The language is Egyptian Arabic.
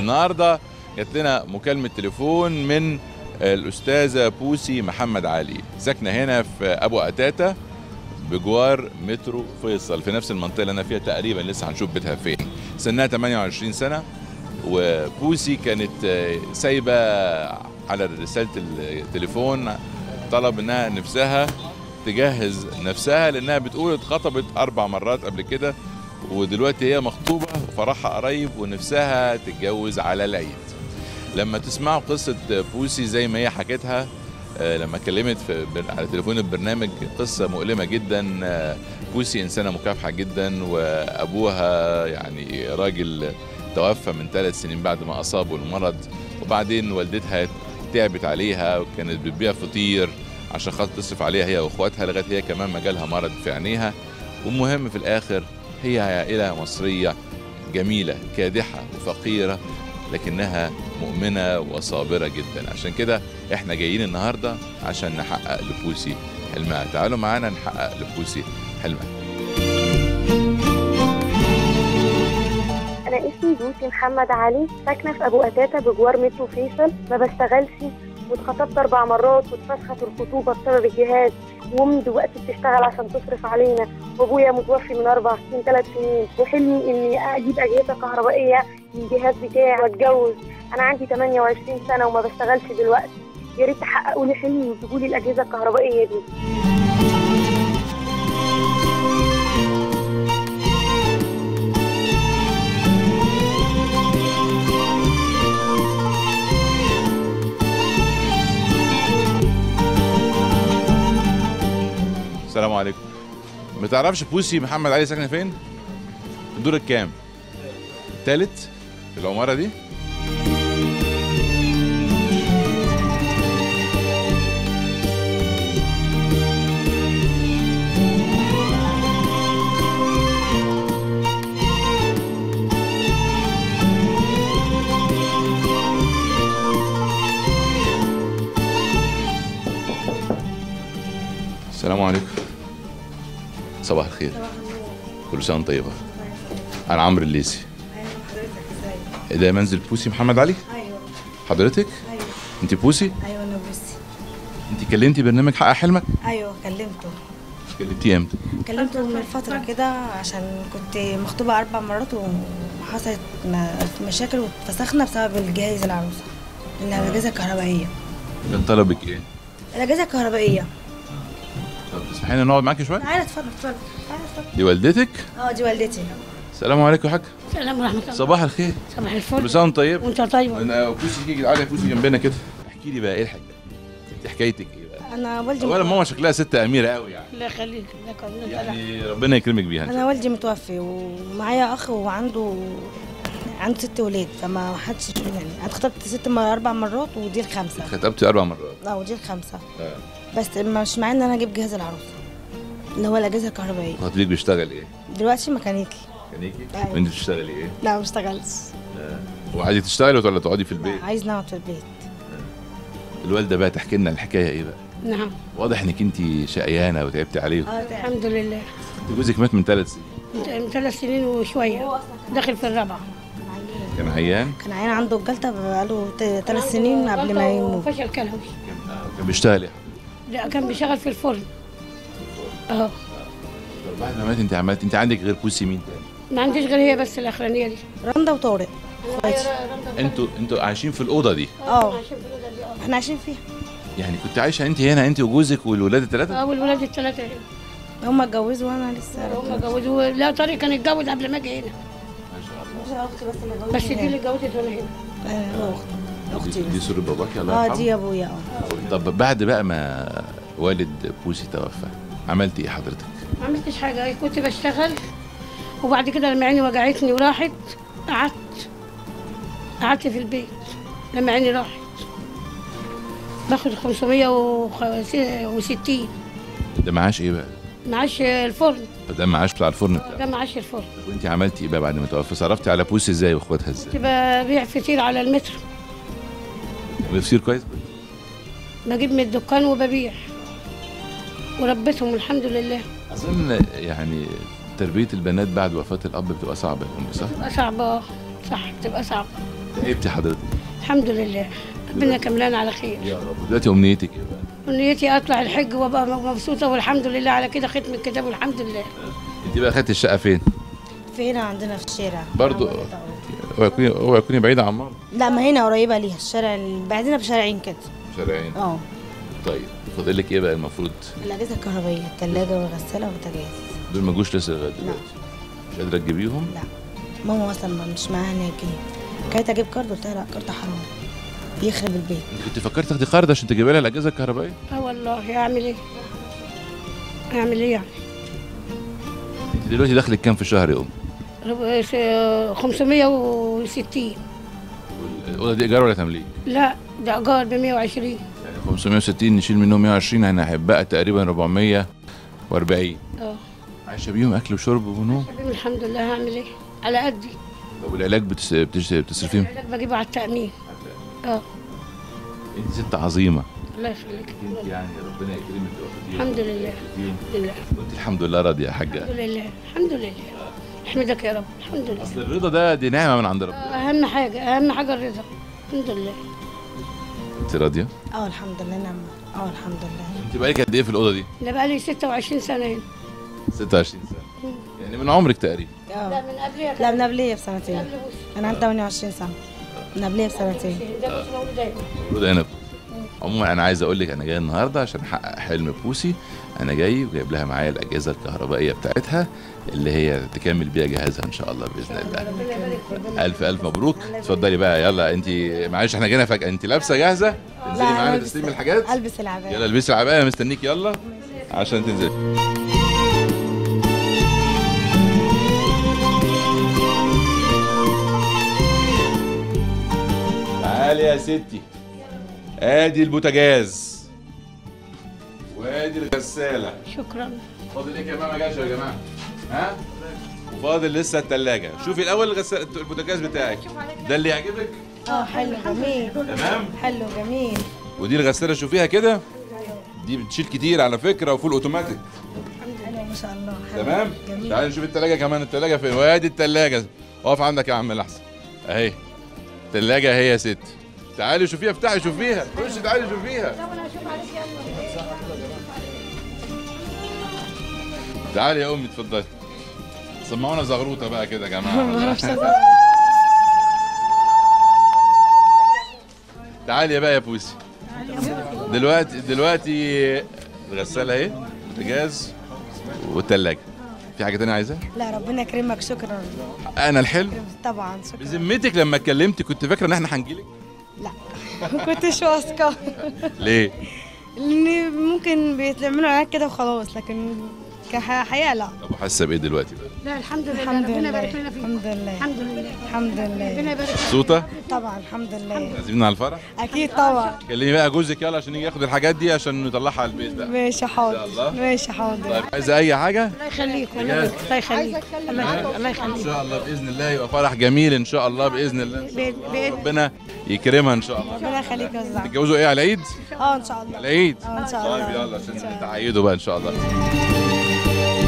النهارده جات لنا مكالمه تليفون من الاستاذه بوسي محمد علي ساكنه هنا في ابو قتاته بجوار مترو فيصل في نفس المنطقه اللي انا فيها تقريبا لسه هنشوف بيتها فين سنها 28 سنه وبوسي كانت آه، سايبه على رساله التليفون طلب انها نفسها تجهز نفسها لانها بتقول اتخطبت اربع مرات قبل كده ودلوقتي هي مخطوبه وفرحها قريب ونفسها تتجوز على العيد لما تسمعوا قصه بوسي زي ما هي حكتها آه، لما كلمت في بر- على تليفون البرنامج قصه مؤلمه جدا آه، بوسي انسانه مكافحه جدا وابوها يعني راجل توفى من ثلاث سنين بعد ما اصابه المرض وبعدين والدتها تعبت عليها وكانت بتبيع فطير عشان خاطر تصرف عليها هي واخواتها لغايه هي كمان ما جالها مرض في عينيها والمهم في الاخر هي عائله مصريه جميله كادحه وفقيره لكنها مؤمنه وصابره جدا عشان كده احنا جايين النهارده عشان نحقق لبوسي حلمها تعالوا معانا نحقق لبوسي حلمها انا اسمي بوسي محمد علي ساكنه في ابو قتاته بجوار مترو فيصل ما بشتغلش واتخطبت اربع مرات واتفسخت الخطوبه بسبب الجهاز وامي دلوقتي بتشتغل عشان تصرف علينا وابويا متوفي من اربع سنين ثلاث سنين وحلمي اني اجيب اجهزه كهربائيه للجهاز بتاعي واتجوز انا عندي 28 سنه وما بشتغلش دلوقتي يا ريت تحققوا لي حلمي وتجيبوا لي الاجهزه الكهربائيه دي السلام عليكم ما تعرفش بوسي محمد علي ساكنه فين في الدور الكام الثالث في العماره دي السلام عليكم صباح الخير كل سنه وانت طيبه انا عمرو الليسي ده منزل بوسي محمد علي ايوه حضرتك ايوه انت بوسي ايوه انا بوسي انت كلمتي برنامج حقق حلمك ايوه كلمته كلمتيه امتى كلمته من فتره كده عشان كنت مخطوبه اربع مرات وحصلت م- مشاكل واتفسخنا بسبب الجهاز العروسه اللي هي الاجهزه الكهربائيه كان طلبك ايه الاجهزه الكهربائيه طب تسمحي لنا نقعد معاكي شويه تعالى اتفضل اتفضل تعالى اتفضل دي والدتك اه دي والدتي السلام عليكم يا حاج السلام ورحمة الله صباح الخير صباح كل الفل سنه وانت طيب وانت طيب انا بوسي تيجي تعالى يا بوسي جنبنا كده احكي لي بقى ايه الحاجه انت حكايتك ايه بقى انا والدي اولا متوفي. ماما شكلها ست اميره قوي يعني الله يخليك لك ولنا يعني ربنا يكرمك بيها إن شاء انا والدي متوفي ومعايا اخ وعنده عنده ست ولاد فما حدش يعني انا اتخطبت ست مر... اربع مرات ودي الخامسه الله. خطبتي اربع مرات اه ودي الخامسه آه. بس مش معايا ان انا اجيب جهاز العروسه اللي هو الاجهزه الكهربائيه خطيبك بيشتغل ايه؟ دلوقتي ميكانيكي ميكانيكي أيوة. وانت بتشتغلي ايه؟ لا ما بشتغلش وعايزه تشتغلي ولا تقعدي في البيت؟ لا، عايز نقعد في البيت الوالده بقى تحكي لنا الحكايه ايه بقى؟ نعم واضح انك انت شقيانه وتعبتي عليهم اه الحمد لله انت جوزك مات من ثلاث سنين من- من ثلاث سنين وشوية داخل في الرابعة كان عيان كان عيان عنده الجلطه بقاله ثلاث سنين قبل ما يموت فشل كلوي كان بيشتغل ايه؟ لا كان بيشتغل في الفرن اه طب بعد ما مات انت عملت انت عندك غير بوسي مين تاني؟ ما عنديش غير هي بس الأخرانية دي رندا وطارق اخواتي انتوا انتوا عايشين في الاوضه دي اه احنا عايشين فيها يعني كنت عايشه انت هنا انت وجوزك والولاد الثلاثه؟ اه والولاد الثلاثة هم اتجوزوا وانا لسه هم اتجوزوا لا طارق كان اتجوز قبل ما اجي هنا اختي بس اللي بس دي اللي اتجوزت وانا هنا آه، اختي دي, اختي دي بس سر باباكي الله اه يرحمه دي ابويا اه طب بعد بقى ما والد بوسي توفى عملتي ايه حضرتك؟ ما عملتش حاجة كنت بشتغل وبعد كده لما عيني وجعتني وراحت قعدت قعدت في البيت لما عيني راحت باخد 560 ده معاش ايه بقى؟ معاش الفرن ده معاش بتاع الفرن ده بتاعه معاش الفرن وانت عملتي ايه بقى بعد ما توفى؟ صرفتي على بوسي ازاي واخواتها ازاي؟ كنت ببيع فطير على المترو بيصير كويس؟ بجيب من الدكان وببيع وربيتهم الحمد لله اظن يعني تربيه البنات بعد وفاه الاب بتبقى صعبه يا امي صح؟ بتبقى صعبة آه. صح بتبقى صعبة تعبتي حضرتك الحمد لله ربنا كملان على خير يا رب دلوقتي امنيتك ايه بقى؟ ونيتي اطلع الحج وابقى مبسوطه والحمد لله على كده ختم الكتاب والحمد لله انت بقى خدتي الشقه فين؟ في هنا عندنا في الشارع برضو عمالة طول. اوعي تكوني اوعي تكوني بعيده عن ماما لا ما هنا قريبة ليها الشارع ال- بعدنا بشارعين كده شارعين اه طيب فاضل لك ايه بقى المفروض؟ الأجهزة الكهربائية التلاجة والغسالة والبوتاجاز دول ما جوش لسه لغايه دلوقتي مش قادره تجيبيهم؟ لا ماما اصلا ما- مش معاها هناك جنيه كانت اجيب كارد قلت لها لا كارد حرام بيخرب البيت انت كنت فكرت تاخدي قرض عشان تجيبي لها الاجهزه الكهربائيه؟ اه والله اعمل ايه اعمل ايه يعني انت دلوقتي دخلك كام في الشهر يا ام؟ رب- س- 560 الاوضه دي ايجار ولا تمليك؟ لا ده ايجار ب 120 يعني 560 نشيل منهم 120 يعني هيبقى تقريبا 440 اه عايشه بيهم اكل وشرب ونوم حبيبي الحمد لله هعمل ايه على قدي طب والعلاج بتس... بتس... بتصرفيه؟ العلاج بجيبه على التامين اه انت ست عظيمه الله يخليك انت يعني ربنا يكرمك ويوفقك. الحمد لله الحمد لله وانت الحمد لله راضيه يا حاجه الحمد لله الحمد لله احمدك يا رب الحمد لله اصل الرضا ده دي نعمه من عند ربنا اهم حاجه اهم حاجه الرضا الحمد لله انت راضيه؟ اه الحمد لله نعم اه الحمد لله انت بقالك قد ايه في الاوضه دي؟ انا بقالي 26 سنه هنا 26 سنه يعني من عمرك تقريبا اه لا من قبلها لا من قبليه بسنتين انا عندي 28 سنه من قبليه بسنتين ده مش مولودة هنا. المفروض هنا عموما انا عايز اقول لك انا جاي النهارده عشان احقق حلم بوسي انا جاي وجايب لها معايا الاجهزه الكهربائيه بتاعتها اللي هي تكمل بيها جهازها ان شاء الله باذن الله ربنا يبارك ربنا الف الف مبروك اتفضلي بقى يلا انت معلش احنا جينا فجاه انت لابسه جاهزه تنزلي أنا معانا ألبس- تسليم الحاجات البس العبايه يلا البسي العبايه انا مستنيك يلا عشان تنزلي تعالي يا ستي ادي البوتاجاز وادي الغساله شكرا فاضل ايه كمان ما جاش يا جماعه ها وفاضل لسه الثلاجه شوفي الاول الغسالة البوتاجاز بتاعك ده اللي يعجبك اه حلو جميل تمام حلو جميل ودي الغساله شوفيها كده دي بتشيل كتير على فكره وفول اوتوماتيك حلو ما شاء الله حلو. تمام جميل تعالي نشوف التلاجة كمان التلاجة فين وادي التلاجة اقف عندك يا عم الاحسن اهي التلاجة اهي يا ست تعالي شوفيها افتحي شوفيها خشي تعالي شوفيها تعالي يا امي اتفضلي سمعونا زغروطه بقى كده يا جماعه تعالي بقى يا بوسي دلوقتي دلوقتي الغساله اهي بوتاجاز والتلاجة في حاجه تانية عايزها لا ربنا يكرمك شكرا انا الحلو طبعا شكرا بذمتك لما اتكلمت كنت فاكره ان احنا هنجيلك لا ما كنتش واثقه ليه لان ممكن بيتعملوا عليك كده وخلاص لكن كحقيقه لا طب وحاسه بايه دلوقتي بقى لا الحمد لله الحمد ربنا لله يبارك لنا فيك الحمد لله الحمد لله الحمد ربنا لله يبارك فيك مبسوطه طبعا الحمد لله عازمين على الفرح اكيد طبعا كلمي بقى جوزك يلا عشان يجي ياخد الحاجات دي عشان نطلعها على البيت بقى ماشي إن شاء حاضر الله. ماشي حاضر طيب عايزه اي حاجه الله يخليك والله الله يخليك الله يخليك الله ان يخليك شاء الله باذن الله يبقى فرح جميل ان شاء الله باذن الله بإذن- بإذن- ربنا يكرمها ان شاء الله ربنا يخليك يا استاذ تتجوزوا ايه على العيد اه ان شاء الله على العيد اه ان شاء طيب الله يلا عشان تعيدوا بقى ان شاء الله